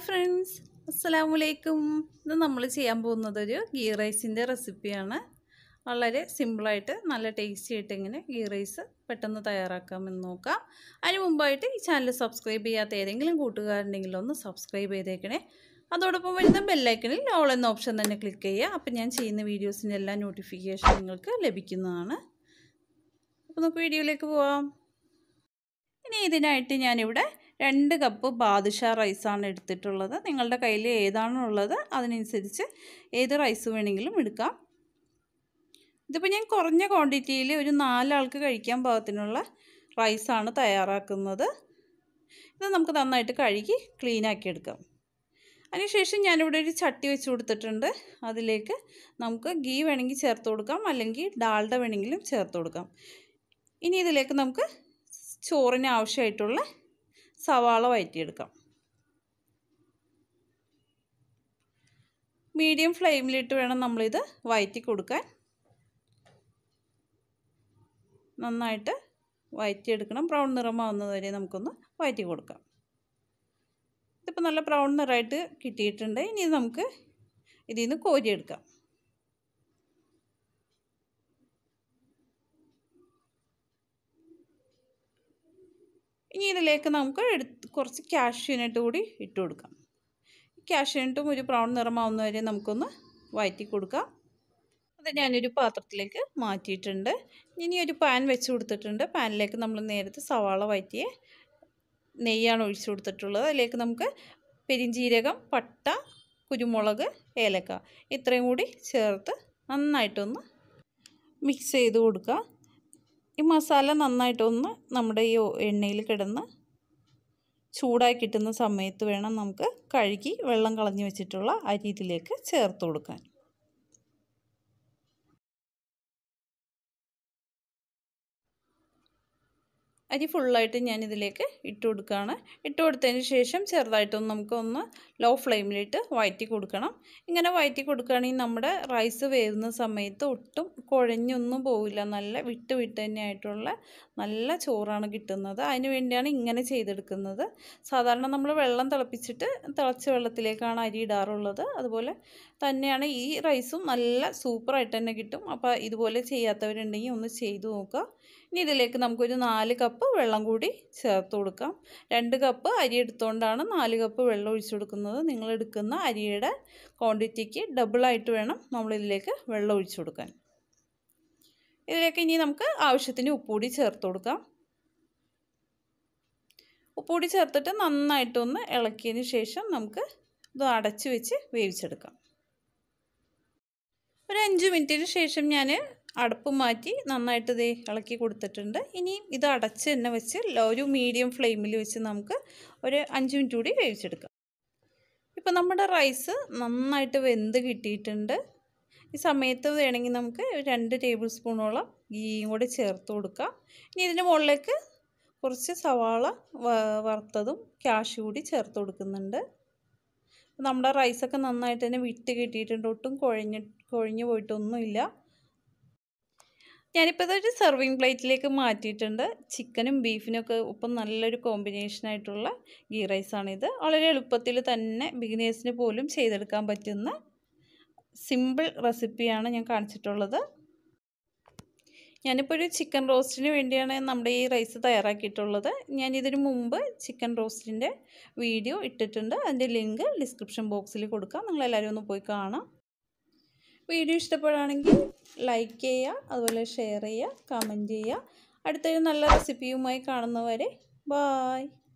friends അസ്സലാമു അലൈക്കും ഇന്ന് നമ്മൾ ചെയ്യാൻ പോകുന്നത് ഒരു ഗീ റൈസിൻ്റെ റെസിപ്പിയാണ് വളരെ സിമ്പിളായിട്ട് നല്ല ടേസ്റ്റി ആയിട്ട് എങ്ങനെ ഗീ റൈസ് പെട്ടെന്ന് തയ്യാറാക്കാമെന്ന് നോക്കാം അതിന് മുമ്പായിട്ട് ഈ ചാനൽ സബ്സ്ക്രൈബ് ചെയ്യാത്ത ഏതെങ്കിലും കൂട്ടുകാരുണ്ടെങ്കിൽ ഒന്ന് സബ്സ്ക്രൈബ് ചെയ്തേക്കണേ അതോടൊപ്പം വരുന്ന ബെല്ലൈക്കണിൽ ഓൾ എന്ന ഓപ്ഷൻ തന്നെ ക്ലിക്ക് ചെയ്യുക അപ്പം ഞാൻ ചെയ്യുന്ന വീഡിയോസിൻ്റെ എല്ലാ നോട്ടിഫിക്കേഷൻ നിങ്ങൾക്ക് ലഭിക്കുന്നതാണ് അപ്പോൾ നമുക്ക് വീഡിയോയിലേക്ക് പോവാം ഇനി ഇതിനായിട്ട് ഞാനിവിടെ രണ്ട് കപ്പ് ബാദുഷാ റൈസാണ് എടുത്തിട്ടുള്ളത് നിങ്ങളുടെ കയ്യിൽ ഏതാണോ ഉള്ളത് അതിനനുസരിച്ച് ഏത് റൈസ് വേണമെങ്കിലും എടുക്കാം ഇതിപ്പോൾ ഞാൻ കുറഞ്ഞ ക്വാണ്ടിറ്റിയിൽ ഒരു നാലാൾക്ക് കഴിക്കാൻ പാകത്തിനുള്ള റൈസാണ് തയ്യാറാക്കുന്നത് ഇത് നമുക്ക് നന്നായിട്ട് കഴുകി ക്ലീനാക്കി എടുക്കാം അതിനുശേഷം ഞാനിവിടെ ഒരു ചട്ടി വെച്ച് കൊടുത്തിട്ടുണ്ട് അതിലേക്ക് നമുക്ക് ഗീ വേണമെങ്കിൽ ചേർത്ത് കൊടുക്കാം അല്ലെങ്കിൽ ഡാൽഡ വേണമെങ്കിലും ചേർത്ത് കൊടുക്കാം ഇനി ഇതിലേക്ക് നമുക്ക് ചോറിന് ആവശ്യമായിട്ടുള്ള സവാള വഴറ്റിയെടുക്കാം മീഡിയം ഫ്ലെയിമിലിട്ട് വേണം നമ്മളിത് വഴറ്റി കൊടുക്കാൻ നന്നായിട്ട് വഴറ്റിയെടുക്കണം ബ്രൗൺ നിറമാവുന്നത് വരെ നമുക്കൊന്ന് വഴറ്റി കൊടുക്കാം ഇതിപ്പോൾ നല്ല ബ്രൗൺ നിറമായിട്ട് കിട്ടിയിട്ടുണ്ട് ഇനി നമുക്ക് ഇതിൽ നിന്ന് കോരിയെടുക്കാം ഇനി ഇതിലേക്ക് നമുക്ക് എടുത്ത് കുറച്ച് കാഷ്യൂനട്ട് കൂടി ഇട്ട് കൊടുക്കാം കാഷ്യൂനട്ടും ഒരു ബ്രൗൺ നിറമാവുന്ന വരെ നമുക്കൊന്ന് വഴറ്റി കൊടുക്കാം അത് ഞാനൊരു പാത്രത്തിലേക്ക് മാറ്റിയിട്ടുണ്ട് ഇനി ഒരു പാൻ വെച്ച് കൊടുത്തിട്ടുണ്ട് പാനിലേക്ക് നമ്മൾ നേരത്തെ സവാള വഴറ്റിയ നെയ്യാണ് ഒഴിച്ചു കൊടുത്തിട്ടുള്ളത് അതിലേക്ക് നമുക്ക് പെരിഞ്ചീരകം പട്ട കുരുമുളക് ഏലക്ക ഇത്രയും കൂടി ചേർത്ത് നന്നായിട്ടൊന്ന് മിക്സ് ചെയ്ത് കൊടുക്കുക ഈ മസാല നന്നായിട്ടൊന്ന് നമ്മുടെ ഈ എണ്ണയിൽ കിടന്ന് ചൂടായി കിട്ടുന്ന സമയത്ത് വേണം നമുക്ക് കഴുകി വെള്ളം കളഞ്ഞു വെച്ചിട്ടുള്ള അരി ഇതിലേക്ക് ചേർത്ത് കൊടുക്കാൻ അരി ഫുള്ളായിട്ട് ഞാൻ ഇതിലേക്ക് ഇട്ട് കൊടുക്കുകയാണ് ഇട്ട് കൊടുത്തതിന് ശേഷം ചെറുതായിട്ടൊന്ന് നമുക്കൊന്ന് ലോ ഫ്ലെയിമിലിട്ട് വഴറ്റി കൊടുക്കണം ഇങ്ങനെ വഴറ്റി കൊടുക്കുകയാണെങ്കിൽ നമ്മുടെ റൈസ് വേവുന്ന സമയത്ത് ഒട്ടും കുഴഞ്ഞൊന്നും പോവില്ല നല്ല വിട്ട് വിട്ട് തന്നെയായിട്ടുള്ള നല്ല ചോറാണ് കിട്ടുന്നത് അതിന് വേണ്ടിയാണ് ഇങ്ങനെ ചെയ്തെടുക്കുന്നത് സാധാരണ നമ്മൾ വെള്ളം തിളപ്പിച്ചിട്ട് തിളച്ച വെള്ളത്തിലേക്കാണ് അരി ഇടാറുള്ളത് അതുപോലെ തന്നെയാണ് ഈ റൈസും നല്ല സൂപ്പറായിട്ട് തന്നെ കിട്ടും അപ്പോൾ ഇതുപോലെ ചെയ്യാത്തവരുണ്ടെങ്കിൽ ഒന്ന് ചെയ്തു നോക്കുക ഇനി ഇതിലേക്ക് നമുക്കൊരു നാല് കപ്പ് വെള്ളം കൂടി ചേർത്ത് കൊടുക്കാം രണ്ട് കപ്പ് അരി എടുത്തുകൊണ്ടാണ് നാല് കപ്പ് വെള്ളം ഒഴിച്ചു കൊടുക്കുന്നത് നിങ്ങൾ എടുക്കുന്ന അരിയുടെ ക്വാണ്ടിറ്റിക്ക് ഡബിളായിട്ട് വേണം നമ്മളിതിലേക്ക് വെള്ളം ഒഴിച്ചു കൊടുക്കാൻ ഇതിലേക്ക് ഇനി നമുക്ക് ആവശ്യത്തിന് ഉപ്പുകൂടി ചേർത്ത് കൊടുക്കാം ഉപ്പുകൂടി ചേർത്തിട്ട് നന്നായിട്ടൊന്ന് ഇളക്കിയതിന് ശേഷം നമുക്ക് ഇത് അടച്ച് വെച്ച് വേവിച്ചെടുക്കാം ഒരു അഞ്ച് മിനിറ്റിന് ശേഷം ഞാൻ അടുപ്പ് മാറ്റി നന്നായിട്ട് ഇത് ഇളക്കി കൊടുത്തിട്ടുണ്ട് ഇനി ഇത് അടച്ച് തന്നെ വെച്ച് ഒരു മീഡിയം ഫ്ലെയിമിൽ വെച്ച് നമുക്ക് ഒരു അഞ്ച് മിനിറ്റ് കൂടി വേവിച്ചെടുക്കാം ഇപ്പോൾ നമ്മുടെ റൈസ് നന്നായിട്ട് വെന്ത് കിട്ടിയിട്ടുണ്ട് ഈ സമയത്ത് വേണമെങ്കിൽ നമുക്ക് രണ്ട് ടേബിൾ സ്പൂണോളം ഗീയും കൂടി ചേർത്ത് കൊടുക്കാം ഇനി ഇതിൻ്റെ മുകളിലേക്ക് കുറച്ച് സവാള വറുത്തതും ക്യാഷ് കൂടി ചേർത്ത് കൊടുക്കുന്നുണ്ട് നമ്മുടെ റൈസൊക്കെ നന്നായിട്ട് തന്നെ വിട്ട് കിട്ടിയിട്ടുണ്ട് ഒട്ടും കുഴഞ്ഞ് കുഴഞ്ഞു പോയിട്ടൊന്നുമില്ല ഞാനിപ്പോൾ ഇതൊരു സെർവിങ് പ്ലേറ്റിലേക്ക് മാറ്റിയിട്ടുണ്ട് ചിക്കനും ബീഫിനും ഒക്കെ ഒപ്പം നല്ലൊരു കോമ്പിനേഷനായിട്ടുള്ള ഗീ റൈസാണിത് വളരെ എളുപ്പത്തിൽ തന്നെ ബിഗിനേഴ്സിന് പോലും ചെയ്തെടുക്കാൻ പറ്റുന്ന സിമ്പിൾ റെസിപ്പിയാണ് ഞാൻ കാണിച്ചിട്ടുള്ളത് ഞാനിപ്പോൾ ഒരു ചിക്കൻ റോസ്റ്റിന് വേണ്ടിയാണ് നമ്മുടെ ഈ റൈസ് തയ്യാറാക്കിയിട്ടുള്ളത് ഞാൻ ഇതിന് മുമ്പ് ചിക്കൻ റോസ്റ്റിൻ്റെ വീഡിയോ ഇട്ടിട്ടുണ്ട് അതിൻ്റെ ലിങ്ക് ഡിസ്ക്രിപ്ഷൻ ബോക്സിൽ കൊടുക്കാം നിങ്ങളെല്ലാവരും ഒന്ന് പോയി കാണാം വീഡിയോ ഇഷ്ടപ്പെടുകയാണെങ്കിൽ ലൈക്ക് ചെയ്യുക അതുപോലെ ഷെയർ ചെയ്യുക കമൻറ്റ് ചെയ്യുക അടുത്തൊരു നല്ല റെസിപ്പിയുമായി കാണുന്നവരെ ബായ്